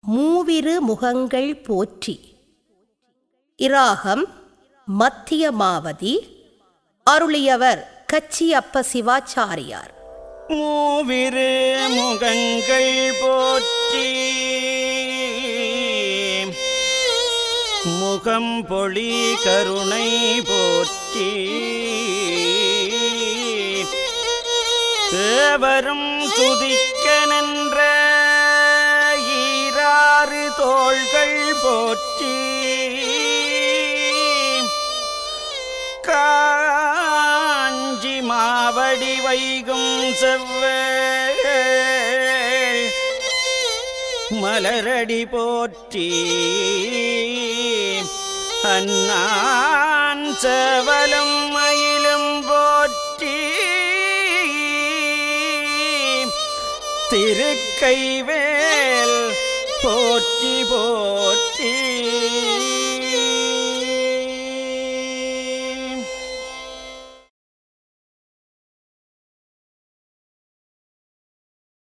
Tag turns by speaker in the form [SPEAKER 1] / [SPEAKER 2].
[SPEAKER 1] மூவிரு முகங்கள் போற்றி இராகம் மத்தியமாவதி அருளியவர் கச்சியப்ப சிவாச்சாரியார்
[SPEAKER 2] மூவிரு முகங்கள் போற்றி முகம் பொழி கருணை போற்றி தேவரும் துதிக்க நின்ற ஈராறு தோள்கள் போற்றி காஞ்சி மாவடி வைகும் செவ்வேள் மலரடி போற்றி அண்ணான் செவலும் மயிலும் போற்றி திருக்கைவேல் போற்றி போ